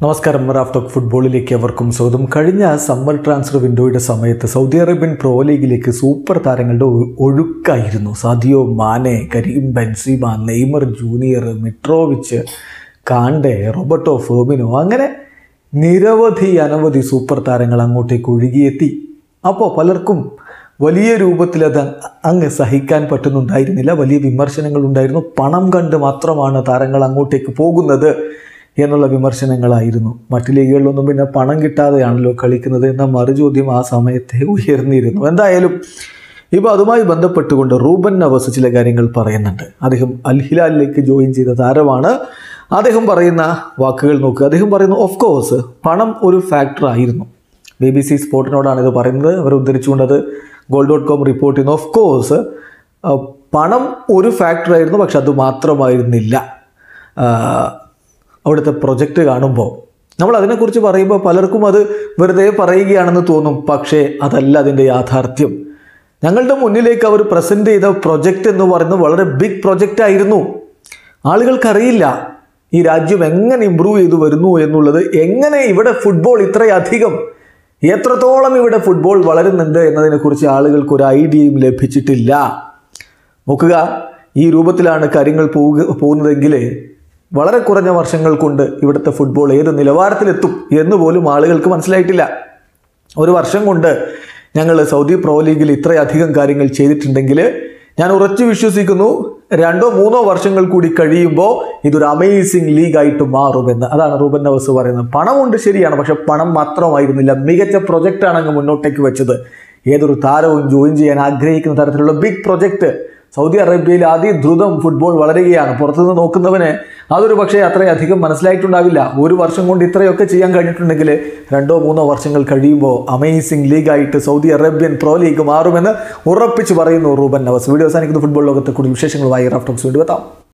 നമസ്കാരം Raf talk ഫുട്ബോളിലേക്ക് അവർക്കും സ്വാഗതം കഴിഞ്ഞ സമ്മർ ട്രാൻസ്ഫർ വിൻഡോയുടെ സമയത്ത് സൗദി അറേബ്യൻ പ്രോ ലീഗിലേക്ക് സൂപ്പർ താരങ്ങളുടെ ഒ- ഒഴുക്കായിരുന്നു Sadio Mane Karim Benzema Neymar Junior Mitrovic Kante Roberto Firmino അങ്ങനെ നിരവധി അനവധി സൂപ്പർ താരങ്ങൾ അങ്ങോട്ടേക്ക് ഒഴുകിയെത്തി അപ്പോൾ പലർക്കും വലിയ രൂപത്തിൽ അത് അങ്ങ് സഹിക്കാൻ പറ്റുന്നുണ്ടായിരുന്നില്ല വലിയ വിമർശനങ്ങൾ ഉണ്ടായിരുന്നു പണം കണ്ട് മാത്രമാണ് താരങ്ങൾ അങ്ങോട്ടേക്ക് പോകുന്നത് എന്നുള്ള വിമർശനങ്ങളായിരുന്നു മറ്റു ലീഗുകളിലൊന്നും പിന്നെ പണം കിട്ടാതെയാണല്ലോ കളിക്കുന്നത് എന്ന മറുചോദ്യം ആ സമയത്തെ ഉയർന്നിരുന്നു എന്തായാലും ഇപ്പോൾ അതുമായി ബന്ധപ്പെട്ടുകൊണ്ട് റൂബൻ നവസ് ചില കാര്യങ്ങൾ പറയുന്നുണ്ട് അദ്ദേഹം അൽ ഹിലാലിലേക്ക് ജോയിൻ ചെയ്ത താരമാണ് അദ്ദേഹം പറയുന്ന വാക്കുകൾ നോക്കുക അദ്ദേഹം പറയുന്നു ഓഫ് കോഴ്സ് പണം ഒരു ഫാക്ടർ ആയിരുന്നു ബി ബി സി സ്പോർട്ടിനോടാണ് ഇത് പറയുന്നത് അവർ ഉദ്ധരിച്ചുകൊണ്ടത് ഗോൾ ഡോട്ട് കോം റിപ്പോർട്ട് ചെയ്യുന്നു ഓഫ് കോഴ്സ് പണം ഒരു ഫാക്ടർ ആയിരുന്നു പക്ഷെ അത് മാത്രമായിരുന്നില്ല ആ, അവിടുത്തെ പ്രൊജക്റ്റ് കാണുമ്പോൾ നമ്മൾ അതിനെക്കുറിച്ച് പറയുമ്പോൾ പലർക്കും അത് വെറുതെ പറയുകയാണെന്ന് തോന്നും പക്ഷേ അതല്ല അതിൻ്റെ യാഥാർത്ഥ്യം ഞങ്ങളുടെ മുന്നിലേക്ക് അവർ പ്രസൻറ്റ് ചെയ്ത പ്രൊജക്റ്റ് എന്ന് പറയുന്നത് വളരെ ബിഗ് പ്രൊജക്റ്റ് ആയിരുന്നു ആളുകൾക്കറിയില്ല ഈ രാജ്യം എങ്ങനെ ഇമ്പ്രൂവ് ചെയ്തു വരുന്നു എന്നുള്ളത് എങ്ങനെ ഇവിടെ ഫുട്ബോൾ ഇത്രയധികം എത്രത്തോളം ഇവിടെ ഫുട്ബോൾ വളരുന്നുണ്ട് എന്നതിനെക്കുറിച്ച് ആളുകൾക്ക് ഒരു ഐഡിയയും ലഭിച്ചിട്ടില്ല നോക്കുക ഈ രൂപത്തിലാണ് കാര്യങ്ങൾ പോവുക പോകുന്നതെങ്കിൽ വളരെ കുറഞ്ഞ വർഷങ്ങൾ കൊണ്ട് ഇവിടുത്തെ ഫുട്ബോൾ ഏത് നിലവാരത്തിലെത്തും എന്ന് പോലും ആളുകൾക്ക് മനസ്സിലായിട്ടില്ല ഒരു വർഷം കൊണ്ട് ഞങ്ങൾ സൗദി പ്രോ ലീഗിൽ ഇത്രയധികം കാര്യങ്ങൾ ചെയ്തിട്ടുണ്ടെങ്കിൽ ഞാൻ ഉറച്ചു വിശ്വസിക്കുന്നു രണ്ടോ മൂന്നോ വർഷങ്ങൾ കൂടി കഴിയുമ്പോൾ ഇതൊരു അമേസിങ് ലീഗായിട്ട് മാറുമെന്ന് അതാണ് റൂബൻ നവസ് പറയുന്നത് പണമുണ്ട് ശരിയാണ് പക്ഷെ പണം മാത്രമായിരുന്നില്ല മികച്ച പ്രൊജക്റ്റാണ് അങ്ങ് മുന്നോട്ടേക്ക് വെച്ചത് ഏതൊരു താരവും ജോയിൻ ചെയ്യാൻ ആഗ്രഹിക്കുന്ന തരത്തിലുള്ള ബിഗ് പ്രൊജക്റ്റ് സൗദി അറേബ്യയിൽ അതിദ്രുതം ഫുട്ബോൾ വളരുകയാണ് പുറത്തുനിന്ന് നോക്കുന്നവന് അതൊരു പക്ഷേ അത്രയധികം മനസ്സിലായിട്ടുണ്ടാവില്ല ഒരു വർഷം കൊണ്ട് ഇത്രയൊക്കെ ചെയ്യാൻ കഴിഞ്ഞിട്ടുണ്ടെങ്കിൽ രണ്ടോ മൂന്നോ വർഷങ്ങൾ കഴിയുമ്പോൾ അമേസിംഗ് ലീഗായിട്ട് സൗദി അറേബ്യൻ പ്രോ ലീഗ് മാറുമെന്ന് ഉറപ്പിച്ച് പറയുന്നു റൂബൻ നവസ് വീഡിയോ അവസാനിക്കുന്ന ഫുട്ബോൾ ലോകത്തെ കൂടുതൽ വിശേഷങ്ങളുമായി റാഫ്റ്റോക്സ് വേണ്ടി എത്താം